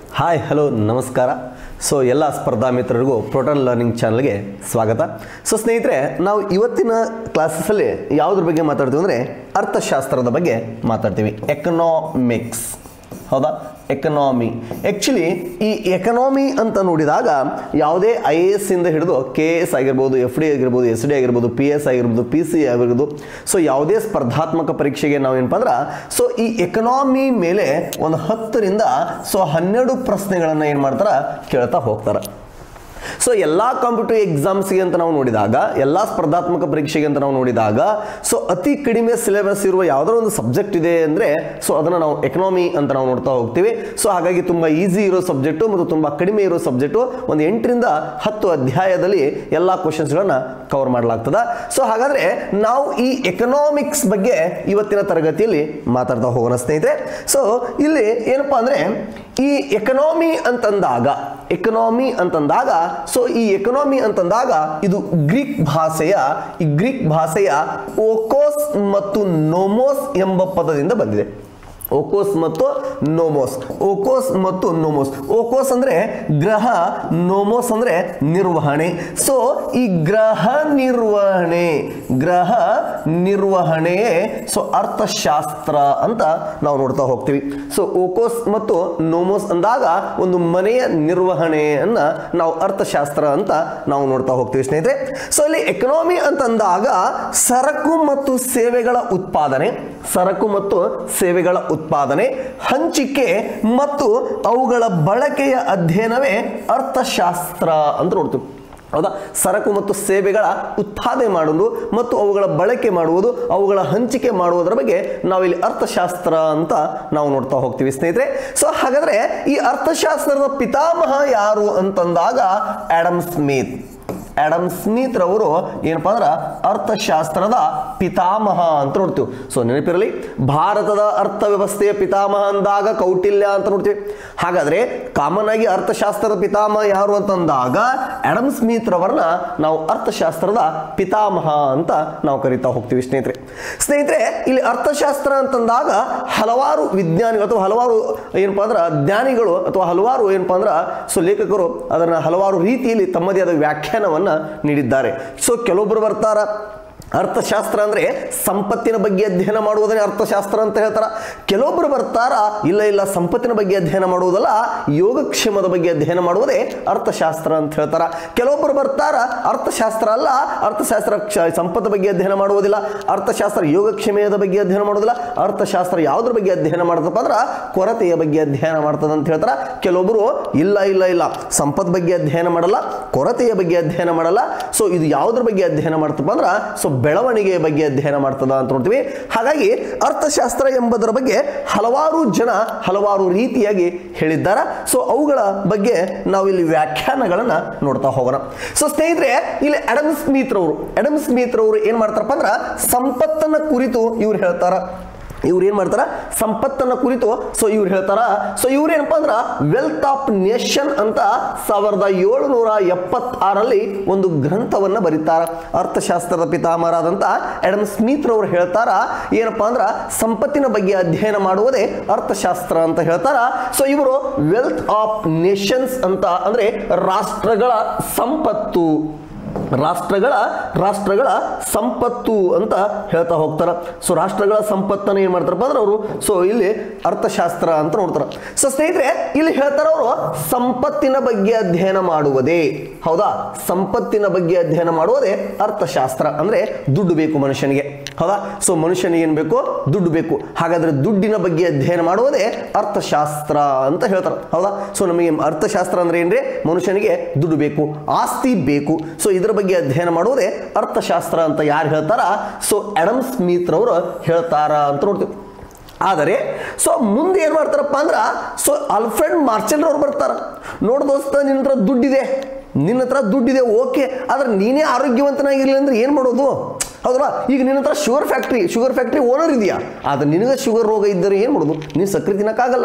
hi hello ನಮಸ್ಕಾರ so ಎಲ್ಲ ಸ್ಪರ್ಧಾ ಮಿತ್ರರಿಗೂ ಪ್ರೋಟನ್ ಲರ್ನಿಂಗ್ ಚಾನಲ್ಗೆ ಸ್ವಾಗತ ಸೊ ಸ್ನೇಹಿತರೆ ನಾವು ಇವತ್ತಿನ ಕ್ಲಾಸಸ್ಸಲ್ಲಿ ಯಾವುದ್ರ ಬಗ್ಗೆ ಮಾತಾಡ್ತೀವಿ ಅಂದರೆ ಅರ್ಥಶಾಸ್ತ್ರದ ಬಗ್ಗೆ ಮಾತಾಡ್ತೀವಿ ಎಕನಾಮಿಕ್ಸ್ ಹೌದಾ ಎಕನಾಮಿ ಆ್ಯಕ್ಚುಲಿ ಈ ಎಕನಾಮಿ ಅಂತ ನೋಡಿದಾಗ ಯಾವುದೇ ಐ ಎ ಎಸ್ ಇಂದ ಹಿಡಿದು ಕೆ ಎ ಎಸ್ ಆಗಿರ್ಬೋದು ಎಫ್ ಡಿ ಆಗಿರ್ಬೋದು ಎಸ್ ಡಿ ಆಗಿರ್ಬೋದು ಪಿ ಎಸ್ ಆಗಿರ್ಬೋದು ಪಿ ಸಿ ಆಗಿರ್ಬೋದು ಸೊ ಯಾವುದೇ ಸ್ಪರ್ಧಾತ್ಮಕ ಪರೀಕ್ಷೆಗೆ ನಾವು ಏನಪ್ಪ ಅಂದ್ರೆ ಸೊ ಈ ಎಕನಾಮಿ ಮೇಲೆ ಒಂದು ಹತ್ತರಿಂದ ಸೊ ಹನ್ನೆರಡು ಪ್ರಶ್ನೆಗಳನ್ನು ಏನು ಮಾಡ್ತಾರೆ ಕೇಳ್ತಾ ಹೋಗ್ತಾರೆ ಸೊ ಎಲ್ಲ ಕಾಂಪಿಟೇಟಿವ್ ಎಕ್ಸಾಮ್ಸ್ಗೆ ಅಂತ ನಾವು ನೋಡಿದಾಗ ಎಲ್ಲ ಸ್ಪರ್ಧಾತ್ಮಕ ಪರೀಕ್ಷೆಗೆ ಅಂತ ನಾವು ನೋಡಿದಾಗ ಸೊ ಅತಿ ಕಡಿಮೆ ಸಿಲೆಬಸ್ ಇರುವ ಯಾವುದೋ ಒಂದು ಸಬ್ಜೆಕ್ಟ್ ಇದೆ ಅಂದರೆ ಸೊ ಅದನ್ನು ನಾವು ಎಕನಾಮಿ ಅಂತ ನಾವು ನೋಡ್ತಾ ಹೋಗ್ತೀವಿ ಸೊ ಹಾಗಾಗಿ ತುಂಬ ಈಸಿ ಇರೋ ಸಬ್ಜೆಕ್ಟು ಮತ್ತು ತುಂಬ ಕಡಿಮೆ ಇರೋ ಸಬ್ಜೆಕ್ಟು ಒಂದು ಎಂಟರಿಂದ ಹತ್ತು ಅಧ್ಯಾಯದಲ್ಲಿ ಎಲ್ಲ ಕ್ವಶನ್ಸ್ಗಳನ್ನ ಕವರ್ ಮಾಡಲಾಗ್ತದೆ ಸೊ ಹಾಗಾದರೆ ನಾವು ಈ ಎಕನಾಮಿಕ್ಸ್ ಬಗ್ಗೆ ಇವತ್ತಿನ ತರಗತಿಯಲ್ಲಿ ಮಾತಾಡ್ತಾ ಹೋಗೋಣ ಸ್ನೇಹಿತರೆ ಸೊ ಇಲ್ಲಿ ಏನಪ್ಪಾ ಅಂದರೆ ಈ ಎಕನಾಮಿ ಅಂತಂದಾಗ ಎಕನಾಮಿ ಅಂತಂದಾಗ ಸೊ ಈ ಎಕನಾಮಿ ಅಂತಂದಾಗ ಇದು ಗ್ರೀಕ್ ಭಾಷೆಯ ಈ ಗ್ರೀಕ್ ಭಾಷೆಯ ಓಕೋಸ್ ಮತ್ತು ನೋಮೋಸ್ ಎಂಬ ಪದದಿಂದ ಬಂದಿದೆ ಓಕೋಸ್ ಮತ್ತು ನೋಮೋಸ್ ಓಕೋಸ್ ಮತ್ತು ನೋಮೋಸ್ ಓಕೋಸ್ ಅಂದ್ರೆ ಗ್ರಹ ನೋಮೋಸ್ ಅಂದ್ರೆ ನಿರ್ವಹಣೆ ಸೊ ಈ ಗ್ರಹ ನಿರ್ವಹಣೆ ಗ್ರಹ ನಿರ್ವಹಣೆಯೇ ಸೊ ಅರ್ಥಶಾಸ್ತ್ರ ಅಂತ ನಾವು ನೋಡ್ತಾ ಹೋಗ್ತೀವಿ ಸೊ ಓಕೋಸ್ ಮತ್ತು ನೋಮೋಸ್ ಅಂದಾಗ ಒಂದು ಮನೆಯ ನಿರ್ವಹಣೆಯನ್ನ ನಾವು ಅರ್ಥಶಾಸ್ತ್ರ ಅಂತ ನಾವು ನೋಡ್ತಾ ಹೋಗ್ತೀವಿ ಸ್ನೇಹಿತರೆ ಸೊ ಇಲ್ಲಿ ಎಕನಾಮಿ ಅಂತಂದಾಗ ಸರಕು ಮತ್ತು ಸೇವೆಗಳ ಉತ್ಪಾದನೆ ಸರಕು ಮತ್ತು ಸೇವೆಗಳ ಉತ್ಪಾದನೆ ಹಂಚಿಕೆ ಮತ್ತು ಅವುಗಳ ಬಳಕೆಯ ಅಧ್ಯಯನವೇ ಅರ್ಥಶಾಸ್ತ್ರ ಅಂತ ನೋಡ್ತೀವಿ ಹೌದಾ ಸರಕು ಮತ್ತು ಸೇವೆಗಳ ಉತ್ಪಾದನೆ ಮಾಡುವುದು ಮತ್ತು ಅವುಗಳ ಬಳಕೆ ಮಾಡುವುದು ಅವುಗಳ ಹಂಚಿಕೆ ಮಾಡುವುದರ ಬಗ್ಗೆ ನಾವಿಲ್ಲಿ ಅರ್ಥಶಾಸ್ತ್ರ ಅಂತ ನಾವು ನೋಡ್ತಾ ಹೋಗ್ತೀವಿ ಸ್ನೇಹಿತರೆ ಸೊ ಹಾಗಾದ್ರೆ ಈ ಅರ್ಥಶಾಸ್ತ್ರದ ಪಿತಾಮಹ ಯಾರು ಅಂತಂದಾಗ ಆಡಮ್ ಸ್ಮಿತ್ ಆಡಮ್ ಸ್ಮಿತ್ ರವರು ಏನಪ್ಪಾ ಅಂದ್ರೆ ಅರ್ಥಶಾಸ್ತ್ರದ ಪಿತಾಮಹ ಅಂತ ನೋಡ್ತೀವಿ ಸೊ ನೆನಪಿರಲಿ ಭಾರತದ ಅರ್ಥವ್ಯವಸ್ಥೆಯ ಪಿತಾಮಹ ಅಂದಾಗ ಕೌಟಿಲ್ಯ ಅಂತ ನೋಡ್ತೀವಿ ಹಾಗಾದ್ರೆ ಕಾಮನ್ ಆಗಿ ಅರ್ಥಶಾಸ್ತ್ರದ ಪಿತಾಮಹ ಯಾರು ಅಂತಂದಾಗ ಆಡಮ್ ಸ್ಮಿತ್ ರವರನ್ನ ನಾವು ಅರ್ಥಶಾಸ್ತ್ರದ ಪಿತಾಮಹ ಅಂತ ನಾವು ಕರಿತಾ ಹೋಗ್ತೀವಿ ಸ್ನೇಹಿತರೆ ಸ್ನೇಹಿತರೆ ಇಲ್ಲಿ ಅರ್ಥಶಾಸ್ತ್ರ ಅಂತಂದಾಗ ಹಲವಾರು ವಿಜ್ಞಾನಿಗಳು ಅಥವಾ ಹಲವಾರು ಏನಪ್ಪಾ ಅಂದ್ರೆ ಜ್ಞಾನಿಗಳು ಅಥವಾ ಹಲವಾರು ಏನಪ್ಪಾ ಅಂದ್ರೆ ಸೊ ಲೇಖಕರು ಅದನ್ನ ಹಲವಾರು ರೀತಿಯಲ್ಲಿ ತಮ್ಮದೇ ಆದ ವ್ಯಾಖ್ಯಾನವನ್ನ ನೀಡಿದ್ದಾರೆ ಸೊ ಕೆಲವೊಬ್ಬರು ಬರ್ತಾರ ಅರ್ಥಶಾಸ್ತ್ರ ಅಂದ್ರೆ ಸಂಪತ್ತಿನ ಬಗ್ಗೆ ಅಧ್ಯಯನ ಮಾಡುವುದನ್ನೇ ಅರ್ಥಶಾಸ್ತ್ರ ಅಂತ ಹೇಳ್ತಾರ ಕೆಲವೊಬ್ಬರು ಬರ್ತಾರ ಇಲ್ಲ ಇಲ್ಲ ಸಂಪತ್ತಿನ ಬಗ್ಗೆ ಅಧ್ಯಯನ ಮಾಡುವುದಲ್ಲ ಯೋಗಕ್ಷೇಮದ ಬಗ್ಗೆ ಅಧ್ಯಯನ ಮಾಡುವುದೇ ಅರ್ಥಶಾಸ್ತ್ರ ಅಂತ ಹೇಳ್ತಾರ ಕೆಲವೊಬ್ಬರು ಬರ್ತಾರ ಅರ್ಥಶಾಸ್ತ್ರ ಅಲ್ಲ ಅರ್ಥಶಾಸ್ತ್ರ ಕ್ಷ- ಸಂಪತ್ತು ಬಗ್ಗೆ ಅಧ್ಯಯನ ಮಾಡುವುದಿಲ್ಲ ಅರ್ಥಶಾಸ್ತ್ರ ಯೋಗಕ್ಷೇಮದ ಬಗ್ಗೆ ಅಧ್ಯಯನ ಮಾಡುವುದಿಲ್ಲ ಅರ್ಥಶಾಸ್ತ್ರ ಯಾವುದ್ರ ಬಗ್ಗೆ ಅಧ್ಯಯನ ಮಾಡ್ತಪ್ಪ ಅಂದ್ರ ಕೊರತೆಯ ಬಗ್ಗೆ ಅಧ್ಯಯನ ಮಾಡ್ತದ ಅಂತ ಹೇಳ್ತಾರ ಕೆಲವೊಬ್ಬರು ಇಲ್ಲ ಇಲ್ಲ ಇಲ್ಲ ಸಂಪತ್ ಬಗ್ಗೆ ಅಧ್ಯಯನ ಮಾಡಲ್ಲ ಕೊರತೆಯ ಬಗ್ಗೆ ಅಧ್ಯಯನ ಮಾಡಲ್ಲ ಸೊ ಇದು ಯಾವುದ್ರ ಬಗ್ಗೆ ಅಧ್ಯಯನ ಮಾಡ್ತಪ್ಪ ಅಂದ್ರ ಸೊ ಬೆಳವಣಿಗೆಯ ಬಗ್ಗೆ ಅಧ್ಯಯನ ಮಾಡ್ತದ ಅಂತ ನೋಡ್ತೀವಿ ಹಾಗಾಗಿ ಅರ್ಥಶಾಸ್ತ್ರ ಎಂಬುದರ ಬಗ್ಗೆ ಹಲವಾರು ಜನ ಹಲವಾರು ರೀತಿಯಾಗಿ ಹೇಳಿದ್ದಾರೆ ಸೊ ಅವುಗಳ ಬಗ್ಗೆ ನಾವು ಇಲ್ಲಿ ವ್ಯಾಖ್ಯಾನಗಳನ್ನ ನೋಡ್ತಾ ಹೋಗೋಣ ಸೊ ಸ್ನೇಹಿತರೆ ಇಲ್ಲಿ ಅಡಮ್ ಸ್ಮಿತ್ ರವರು ಅಡಮ್ ಸ್ಮಿತ್ ರವರು ಏನ್ ಮಾಡ್ತಾರಪ್ಪ ಅಂದ್ರ ಸಂಪತ್ತನ್ನ ಕುರಿತು ಇವ್ರು ಹೇಳ್ತಾರ ಇವ್ರು ಏನ್ ಮಾಡ್ತಾರ ಸಂಪತ್ತನ್ನ ಕುರಿತು ಸೊ ಇವ್ರು ಹೇಳ್ತಾರ ಸೊ ಇವ್ರು ಏನಪ್ಪಾ ಅಂದ್ರ ವೆಲ್ತ್ ಆಫ್ ನೇಷನ್ ಅಂತ ಸಾವಿರದ ಏಳುನೂರ ಎಪ್ಪತ್ತಾರಲ್ಲಿ ಒಂದು ಗ್ರಂಥವನ್ನ ಬರೀತಾರ ಅರ್ಥಶಾಸ್ತ್ರದ ಪಿತಾಮಹರಾದಂತ ಎಡಮ್ ಸ್ಮಿತ್ ರವರು ಹೇಳ್ತಾರ ಏನಪ್ಪಾ ಅಂದ್ರ ಸಂಪತ್ತಿನ ಬಗ್ಗೆ ಅಧ್ಯಯನ ಮಾಡುವುದೇ ಅರ್ಥಶಾಸ್ತ್ರ ಅಂತ ಹೇಳ್ತಾರ ಸೊ ಇವರು ವೆಲ್ತ್ ಆಫ್ ನೇಷನ್ಸ್ ಅಂತ ಅಂದ್ರೆ ರಾಷ್ಟ್ರಗಳ ಸಂಪತ್ತು ರಾಷ್ಟ್ರಗಳ ರಾಷ್ಟ್ರಗಳ ಸಂಪತ್ತು ಅಂತ ಹೇಳ್ತಾ ಹೋಗ್ತಾರ ಸೊ ರಾಷ್ಟ್ರಗಳ ಸಂಪತ್ತನ್ನು ಏನ್ ಮಾಡ್ತಾರಪ್ಪ ಅಂದ್ರೆ ಅವರು ಸೊ ಇಲ್ಲಿ ಅರ್ಥಶಾಸ್ತ್ರ ಅಂತ ನೋಡ್ತಾರ ಸೊ ಸ್ನೇಹಿತರೆ ಇಲ್ಲಿ ಹೇಳ್ತಾರ ಅವರು ಸಂಪತ್ತಿನ ಬಗ್ಗೆ ಅಧ್ಯಯನ ಮಾಡುವುದೇ ಹೌದಾ ಸಂಪತ್ತಿನ ಬಗ್ಗೆ ಅಧ್ಯಯನ ಮಾಡುವುದೇ ಅರ್ಥಶಾಸ್ತ್ರ ಅಂದ್ರೆ ದುಡ್ಡು ಬೇಕು ಮನುಷ್ಯನಿಗೆ ಹೌದಾ ಸೊ ಮನುಷ್ಯನಿಗೆ ಏನ್ ಬೇಕು ದುಡ್ಡು ಬೇಕು ಹಾಗಾದ್ರೆ ದುಡ್ಡಿನ ಬಗ್ಗೆ ಅಧ್ಯಯನ ಮಾಡುವುದೇ ಅರ್ಥಶಾಸ್ತ್ರ ಅಂತ ಹೇಳ್ತಾರ ಹೌದಾ ಸೊ ನಮಗೆ ಅರ್ಥಶಾಸ್ತ್ರ ಅಂದ್ರೆ ಏನ್ರಿ ಮನುಷ್ಯನಿಗೆ ದುಡ್ಡು ಬೇಕು ಆಸ್ತಿ ಬೇಕು ಸೊ ಇದರ ಬಗ್ಗೆ ಅಧ್ಯಯನ ಮಾಡುವುದೇ ಅರ್ಥಶಾಸ್ತ್ರ ಅಂತ ಯಾರು ಹೇಳ್ತಾರ ಸೊ ಅಡಮ್ ಸ್ಮಿತ್ ರವರು ಹೇಳ್ತಾರ ಅಂತ ನೋಡ್ತೀವಿ ಆದರೆ ಸೊ ಮುಂದೆ ಏನು ಮಾಡ್ತಾರಪ್ಪ ಅಂದ್ರ ಸೊ ಅಲ್ಫ್ರೆಡ್ ಮಾರ್ಚಲ್ ಅವ್ರು ಬರ್ತಾರ ನೋಡ್ ದೋಸ್ತ ನಿನ್ನ ಹತ್ರ ದುಡ್ಡಿದೆ ನಿನ್ನ ಹತ್ರ ದುಡ್ಡಿದೆ ಓಕೆ ಆದ್ರೆ ನೀನೇ ಆರೋಗ್ಯವಂತನಾಗಿರ್ಲಿ ಅಂದ್ರೆ ಏನು ಮಾಡೋದು ಹೌದಲ್ಲ ಈಗ ನಿನ್ನ ಹತ್ರ sugar factory sugar factory owner ಇದೆಯಾ ಆದ್ರೆ ನಿನಗೆ ಶುಗರ್ ರೋಗ ಇದ್ದರೆ ಏನು ಮಾಡೋದು ನೀನು ಸಕ್ಕರೆ ತಿನ್ನಕ್ಕಾಗಲ್ಲ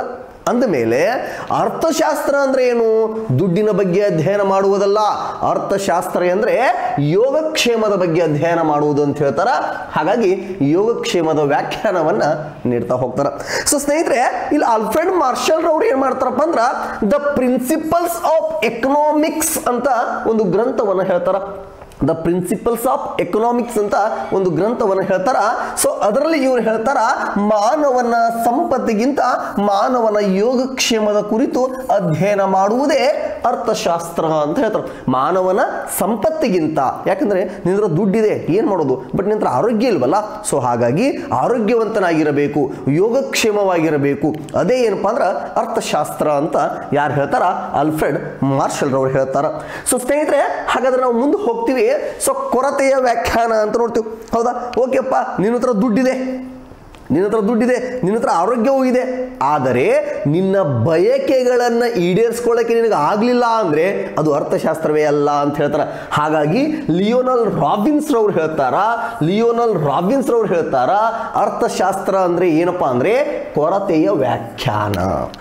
ಅಂದಮೇಲೆ ಅರ್ಥಶಾಸ್ತ್ರ ಅಂದ್ರೆ ಏನು ದುಡ್ಡಿನ ಬಗ್ಗೆ ಅಧ್ಯಯನ ಮಾಡುವುದಲ್ಲ ಅರ್ಥಶಾಸ್ತ್ರ ಅಂದ್ರೆ ಯೋಗಕ್ಷೇಮದ ಬಗ್ಗೆ ಅಧ್ಯಯನ ಮಾಡುವುದು ಅಂತ ಹೇಳ್ತಾರ ಹಾಗಾಗಿ ಯೋಗಕ್ಷೇಮದ ವ್ಯಾಖ್ಯಾನವನ್ನ ನೀಡ್ತಾ ಹೋಗ್ತಾರ ಸೊ ಸ್ನೇಹಿತರೆ ಇಲ್ಲಿ ಆಲ್ಫ್ರೆಡ್ ಮಾರ್ಷಲ್ ರವ್ರು ಏನ್ ಮಾಡ್ತಾರಪ್ಪ ಅಂದ್ರ ದ ಪ್ರಿನ್ಸಿಪಲ್ಸ್ ಆಫ್ ಎಕನಾಮಿಕ್ಸ್ ಅಂತ ಒಂದು ಗ್ರಂಥವನ್ನ ಹೇಳ್ತಾರ ದ ಪ್ರಿನ್ಸಿಪಲ್ಸ್ ಆಫ್ ಎಕನಾಮಿಕ್ಸ್ ಅಂತ ಒಂದು ಗ್ರಂಥವನ್ನು ಹೇಳ್ತಾರ ಸೊ ಅದರಲ್ಲಿ ಇವರು ಹೇಳ್ತಾರ ಮಾನವನ ಸಂಪತ್ತಿಗಿಂತ ಮಾನವನ ಯೋಗಕ್ಷೇಮದ ಕುರಿತು ಅಧ್ಯಯನ ಮಾಡುವುದೇ ಅರ್ಥಶಾಸ್ತ್ರ ಅಂತ ಹೇಳ್ತಾರೆ ಮಾನವನ ಸಂಪತ್ತಿಗಿಂತ ಯಾಕಂದ್ರೆ ನಿನ್ನ ದುಡ್ಡಿದೆ ಏನ್ ಮಾಡೋದು ಬಟ್ ನಿನ್ನ ಆರೋಗ್ಯ ಇಲ್ವಲ್ಲ ಸೊ ಹಾಗಾಗಿ ಆರೋಗ್ಯವಂತನಾಗಿರಬೇಕು ಯೋಗಕ್ಷೇಮವಾಗಿರಬೇಕು ಅದೇ ಏನಪ್ಪಾ ಅಂದ್ರೆ ಅರ್ಥಶಾಸ್ತ್ರ ಅಂತ ಯಾರು ಹೇಳ್ತಾರ ಆಲ್ಫ್ರೆಡ್ ಮಾರ್ಷಲ್ ರವರು ಹೇಳ್ತಾರ ಸೊ ಸ್ನೇಹಿತರೆ ಹಾಗಾದ್ರೆ ನಾವು ಮುಂದೆ ಹೋಗ್ತೀವಿ ಸೊ ಕೊರತೆಯ ವ್ಯಾಖ್ಯಾನ ಅಂತ ನೋಡ್ತೀವಿ ಹೌದಾ ಓಕೆಪ್ಪ ನಿನ್ನ ಹತ್ರ ದುಡ್ಡಿದೆ ನಿನ್ನ ಹತ್ರ ದುಡ್ಡಿದೆ ನಿನ್ನ ಹತ್ರ ಆರೋಗ್ಯವೂ ಇದೆ ಆದರೆ ನಿನ್ನ ಬಯಕೆಗಳನ್ನು ಈಡೇರಿಸ್ಕೊಳ್ಳೋಕೆ ನಿನಗೆ ಆಗಲಿಲ್ಲ ಅಂದರೆ ಅದು ಅರ್ಥಶಾಸ್ತ್ರವೇ ಅಲ್ಲ ಅಂತ ಹೇಳ್ತಾರೆ ಹಾಗಾಗಿ ಲಿಯೋನಲ್ ರಾಬಿನ್ಸ್ ರವ್ರು ಹೇಳ್ತಾರ ಲಿಯೋನಲ್ ರಾಬಿನ್ಸ್ ರವ್ರು ಹೇಳ್ತಾರ ಅರ್ಥಶಾಸ್ತ್ರ ಅಂದರೆ ಏನಪ್ಪಾ ಅಂದರೆ ಕೊರತೆಯ ವ್ಯಾಖ್ಯಾನ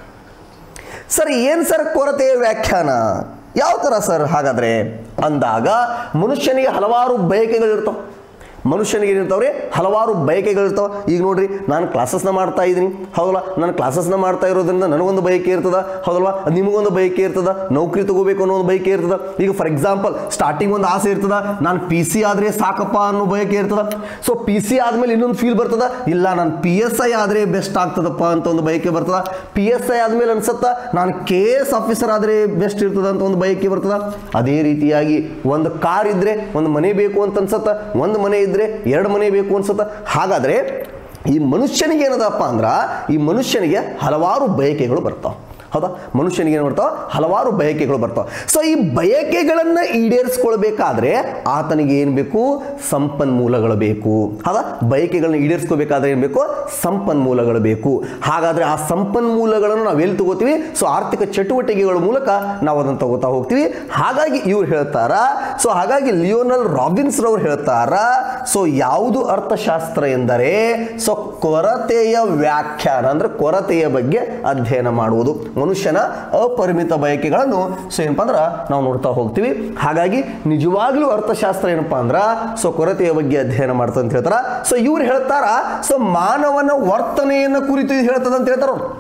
ಸರ್ ಏನು ಸರ್ ಕೊರತೆಯ ವ್ಯಾಖ್ಯಾನ ಯಾವ ಥರ ಸರ್ ಹಾಗಾದ್ರೆ ಅಂದಾಗ ಮನುಷ್ಯನಿಗೆ ಹಲವಾರು ಬಯಕೆಗಳಿರ್ತಾವೆ ಮನುಷ್ಯನಿಗೆ ಏನಿರ್ತಾವ್ರಿ ಹಲವಾರು ಬಯಕೆಗಳಿರ್ತಾವೆ ಈಗ ನೋಡ್ರಿ ನಾನು ಕ್ಲಾಸಸ್ನ ಮಾಡ್ತಾ ಇದ್ದೀನಿ ಹೌದಲ್ಲ ನಾನು ಕ್ಲಾಸಸ್ನ ಮಾಡ್ತಾ ಇರೋದ್ರಿಂದ ನನಗೊಂದು ಬಯಕೆ ಇರ್ತದ ಹೌದಲ್ವಾ ನಿಮಗೊಂದು ಬಯಕೆ ಇರ್ತದ ನೌಕರಿ ತಗೋಬೇಕು ಅನ್ನೋ ಒಂದು ಬಯಕೆ ಇರ್ತದ ಈಗ ಫಾರ್ ಎಕ್ಸಾಂಪಲ್ ಸ್ಟಾರ್ಟಿಂಗ್ ಒಂದು ಆಸೆ ಇರ್ತದ ನಾನು ಪಿ ಸಿ ಆದರೆ ಸಾಕಪ್ಪ ಅನ್ನೋ ಬಯಕೆ ಇರ್ತದ ಸೊ ಪಿ ಸಿ ಆದಮೇಲೆ ಇನ್ನೊಂದು ಫೀಲ್ ಬರ್ತದ ಇಲ್ಲ ನಾನು ಪಿ ಎಸ್ ಐ ಆದರೆ ಬೆಸ್ಟ್ ಆಗ್ತದಪ್ಪ ಅಂತ ಒಂದು ಬಯಕೆ ಬರ್ತದ ಪಿ ಎಸ್ ಐ ಆದಮೇಲೆ ಅನ್ಸತ್ತ ನಾನು ಕೆ ಎಸ್ ಆಫೀಸರ್ ಆದರೆ ಬೆಸ್ಟ್ ಇರ್ತದ ಅಂತ ಒಂದು ಬಯಕೆ ಬರ್ತದ ಅದೇ ರೀತಿಯಾಗಿ ಒಂದು ಕಾರ್ ಇದ್ರೆ ಒಂದು ಮನೆ ಬೇಕು ಅಂತ ಅನ್ಸತ್ತ ಒಂದು ಮನೆ ಇದ್ರೆ ಎರಡು ಮನೆ ಬೇಕು ಅನ್ಸತ್ತ ಹಾಗಾದ್ರೆ ಈ ಮನುಷ್ಯನಿಗೆ ಏನದಪ್ಪ ಅಂದ್ರ ಈ ಮನುಷ್ಯನಿಗೆ ಹಲವಾರು ಬಯಕೆಗಳು ಬರ್ತಾವ ಹೌದಾ ಮನುಷ್ಯನಿಗೆ ಏನು ಬರ್ತಾವ ಹಲವಾರು ಬಯಕೆಗಳು ಬರ್ತಾವ ಸೊ ಈ ಬಯಕೆಗಳನ್ನು ಈಡೇರಿಸ್ಕೊಳ್ಬೇಕಾದ್ರೆ ಆತನಿಗೆ ಏನು ಬೇಕು ಸಂಪನ್ಮೂಲಗಳು ಬೇಕು ಹೌದಾ ಬಯಕೆಗಳನ್ನ ಈಡೇರಿಸ್ಕೋಬೇಕಾದ್ರೆ ಏನು ಬೇಕು ಸಂಪನ್ಮೂಲಗಳು ಬೇಕು ಹಾಗಾದ್ರೆ ಆ ಸಂಪನ್ಮೂಲಗಳನ್ನು ನಾವು ಎಲ್ಲಿ ತಗೋತೀವಿ ಸೊ ಆರ್ಥಿಕ ಚಟುವಟಿಕೆಗಳ ಮೂಲಕ ನಾವು ಅದನ್ನು ತಗೋತಾ ಹೋಗ್ತೀವಿ ಹಾಗಾಗಿ ಇವ್ರು ಹೇಳ್ತಾರ ಸೊ ಹಾಗಾಗಿ ಲಿಯೋನಲ್ ರಾಬಿನ್ಸ್ ರವ್ರು ಹೇಳ್ತಾರ ಸೊ ಯಾವುದು ಅರ್ಥಶಾಸ್ತ್ರ ಎಂದರೆ ಸೊ ಕೊರತೆಯ ವ್ಯಾಖ್ಯಾನ ಅಂದ್ರೆ ಕೊರತೆಯ ಬಗ್ಗೆ ಅಧ್ಯಯನ ಮಾಡುವುದು ಮನುಷ್ಯನ ಅಪರಿಮಿತ ಬಯಕೆಗಳನ್ನು ಸೊ ಏನಪ್ಪ ಅಂದ್ರೆ ನಾವು ನೋಡ್ತಾ ಹೋಗ್ತೀವಿ ಹಾಗಾಗಿ ನಿಜವಾಗ್ಲೂ ಅರ್ಥಶಾಸ್ತ್ರ ಏನಪ್ಪಾ ಅಂದ್ರ ಸೊ ಕೊರತೆಯ ಬಗ್ಗೆ ಅಧ್ಯಯನ ಮಾಡ್ತದೆ ಅಂತ ಹೇಳ್ತಾರ ಸೊ ಇವ್ರು ಹೇಳ್ತಾರ ಸೊ ಮಾನವನ ವರ್ತನೆಯನ್ನು ಕುರಿತು ಇದು ಹೇಳ್ತದೆ ಅಂತ ಹೇಳ್ತಾರ ಅವ್ರು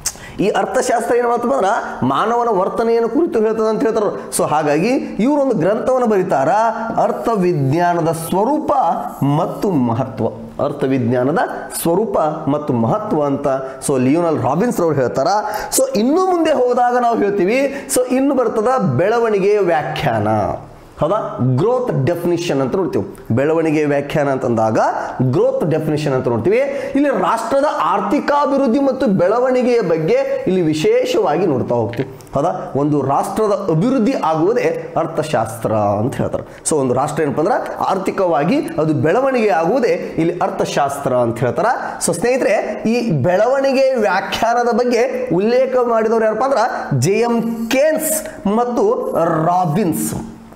ಈ ಅರ್ಥಶಾಸ್ತ್ರ ಏನು ಮಾಡ್ತದ ಅಂದ್ರೆ ಮಾನವನ ವರ್ತನೆಯನ್ನು ಕುರಿತು ಹೇಳ್ತದೆ ಅಂತ ಹೇಳ್ತಾರೆ ಸೊ ಹಾಗಾಗಿ ಇವರೊಂದು ಗ್ರಂಥವನ್ನು ಬರೀತಾರ ಅರ್ಥವಿಜ್ಞಾನದ ಸ್ವರೂಪ ಮತ್ತು ಮಹತ್ವ ಅರ್ಥವಿಜ್ಞಾನದ ಸ್ವರೂಪ ಮತ್ತು ಮಹತ್ವ ಅಂತ ಸೊ ಲಿಯೋನಲ್ ರಾಬಿನ್ಸ್ ಅವ್ರು ಹೇಳ್ತಾರ ಸೊ ಇನ್ನು ಮುಂದೆ ಹೋದಾಗ ನಾವು ಹೇಳ್ತೀವಿ ಸೊ ಇನ್ನು ಬರ್ತದ ಬೆಳವಣಿಗೆಯ ವ್ಯಾಖ್ಯಾನ ಹೌದಾ ಗ್ರೋತ್ ಡೆಫಿನಿಷನ್ ಅಂತ ನೋಡ್ತೀವಿ ಬೆಳವಣಿಗೆ ವ್ಯಾಖ್ಯಾನ ಅಂತಂದಾಗ ಗ್ರೋತ್ ಡೆಫಿನಿಷನ್ ಅಂತ ನೋಡ್ತೀವಿ ಇಲ್ಲಿ ರಾಷ್ಟ್ರದ ಆರ್ಥಿಕಾಭಿವೃದ್ಧಿ ಮತ್ತು ಬೆಳವಣಿಗೆಯ ಬಗ್ಗೆ ಇಲ್ಲಿ ವಿಶೇಷವಾಗಿ ನೋಡ್ತಾ ಹೋಗ್ತೀವಿ ಹೌದಾ ಒಂದು ರಾಷ್ಟ್ರದ ಅಭಿವೃದ್ಧಿ ಆಗುವುದೇ ಅರ್ಥಶಾಸ್ತ್ರ ಅಂತ ಹೇಳ್ತಾರೆ ಸೊ ಒಂದು ರಾಷ್ಟ್ರ ಏನಪ್ಪ ಅಂದ್ರೆ ಆರ್ಥಿಕವಾಗಿ ಅದು ಬೆಳವಣಿಗೆ ಆಗುವುದೇ ಇಲ್ಲಿ ಅರ್ಥಶಾಸ್ತ್ರ ಅಂತ ಹೇಳ್ತಾರ ಸೊ ಸ್ನೇಹಿತರೆ ಈ ಬೆಳವಣಿಗೆ ವ್ಯಾಖ್ಯಾನದ ಬಗ್ಗೆ ಉಲ್ಲೇಖ ಮಾಡಿದವರು ಯಾರಪ್ಪ ಅಂದ್ರೆ ಜೆ ಎಂ ಕೇನ್ಸ್ ಮತ್ತು ರಾಬಿನ್ಸ್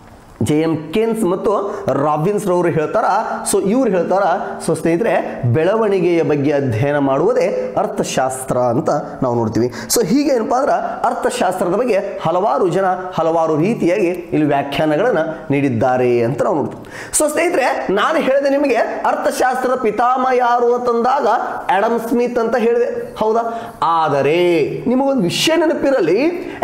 ಜೆ ಎಂ ಕೇನ್ಸ್ ಮತ್ತು ರಾಬಿನ್ಸ್ ರವರು ಹೇಳ್ತಾರ ಸೊ ಇವ್ರು ಹೇಳ್ತಾರ ಸೊ ಸ್ನೇಹಿತರೆ ಬೆಳವಣಿಗೆಯ ಬಗ್ಗೆ ಅಧ್ಯಯನ ಮಾಡುವುದೇ ಅರ್ಥಶಾಸ್ತ್ರ ಅಂತ ನಾವು ನೋಡ್ತೀವಿ ಸೊ ಹೀಗೆ ಏನಪ್ಪಾ ಅಂದ್ರೆ ಅರ್ಥಶಾಸ್ತ್ರದ ಬಗ್ಗೆ ಹಲವಾರು ಜನ ಹಲವಾರು ರೀತಿಯಾಗಿ ಇಲ್ಲಿ ವ್ಯಾಖ್ಯಾನಗಳನ್ನು ನೀಡಿದ್ದಾರೆ ಅಂತ ನಾವು ನೋಡ್ತೀವಿ ಸೊ ಸ್ನೇಹಿತರೆ ನಾನು ಹೇಳಿದೆ ನಿಮಗೆ ಅರ್ಥಶಾಸ್ತ್ರದ ಪಿತಾಮಹ ಯಾರು ಅಂತಂದಾಗ ಆಡಮ್ ಸ್ಮಿತ್ ಅಂತ ಹೇಳಿದೆ ಹೌದಾ ಆದರೆ ನಿಮಗೊಂದು ವಿಷಯ ನೆನಪಿರಲಿ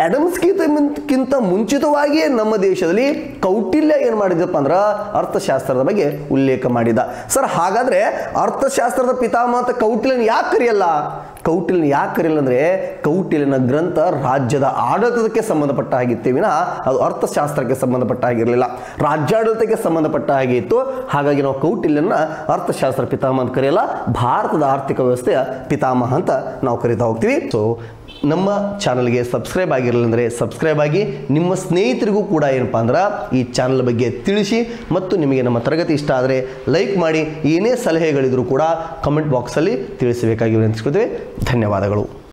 ಅಡಮ್ಸ್ಕಿಂತ ಮುಂಚಿತವಾಗಿಯೇ ನಮ್ಮ ದೇಶದಲ್ಲಿ ಕೌಟಿಲ್ಯ ಏನು ಮಾಡಿದಪ್ಪ ಅಂದ್ರೆ ಅರ್ಥಶಾಸ್ತ್ರದ ಬಗ್ಗೆ ಉಲ್ಲೇಖ ಮಾಡಿದ ಸರ್ ಹಾಗಾದ್ರೆ ಅರ್ಥಶಾಸ್ತ್ರದ ಪಿತಾಮಹ ಅಂತ ಕೌಟಿಲ್ಯನ ಯಾಕೆ ಕರೆಯಲ್ಲ ಕೌಟಿಲ್ಯನ ಯಾಕೆ ಕರೆಯಲ್ಲ ಅಂದ್ರೆ ಕೌಟಿಲ್ಯನ ಗ್ರಂಥ ರಾಜ್ಯದ ಆಡಳಿತಕ್ಕೆ ಸಂಬಂಧಪಟ್ಟ ಹಾಗಿತ್ತೆ ವಿನ ಅದು ಅರ್ಥಶಾಸ್ತ್ರಕ್ಕೆ ಸಂಬಂಧಪಟ್ಟ ಹಾಗಿರಲಿಲ್ಲ ರಾಜ್ಯಾಡಳಿತಕ್ಕೆ ಸಂಬಂಧಪಟ್ಟ ಹಾಗೆ ಇತ್ತು ಹಾಗಾಗಿ ನಾವು ಕೌಟಿಲ್ಯನ ಅರ್ಥಶಾಸ್ತ್ರ ಪಿತಾಮಹ ಅಂತ ಕರೆಯಲ್ಲ ಭಾರತದ ಆರ್ಥಿಕ ವ್ಯವಸ್ಥೆಯ ಪಿತಾಮಹ ಅಂತ ನಾವು ಕರಿತಾ ಹೋಗ್ತೀವಿ ಸೊ ನಮ್ಮ ಚಾನಲ್ಗೆ ಸಬ್ಸ್ಕ್ರೈಬ್ ಆಗಿರಲಿಲ್ಲ ಅಂದರೆ ಸಬ್ಸ್ಕ್ರೈಬ್ ಆಗಿ ನಿಮ್ಮ ಸ್ನೇಹಿತರಿಗೂ ಕೂಡ ಏನಪ್ಪಾ ಅಂದ್ರೆ ಈ ಚಾನಲ್ ಬಗ್ಗೆ ತಿಳಿಸಿ ಮತ್ತು ನಿಮಗೆ ನಮ್ಮ ತರಗತಿ ಇಷ್ಟ ಆದರೆ ಲೈಕ್ ಮಾಡಿ ಏನೇ ಸಲಹೆಗಳಿದ್ರೂ ಕೂಡ ಕಮೆಂಟ್ ಬಾಕ್ಸಲ್ಲಿ ತಿಳಿಸಬೇಕಾಗಿ ವಿನಂತಿಸ್ಕೊಳ್ತೇವೆ ಧನ್ಯವಾದಗಳು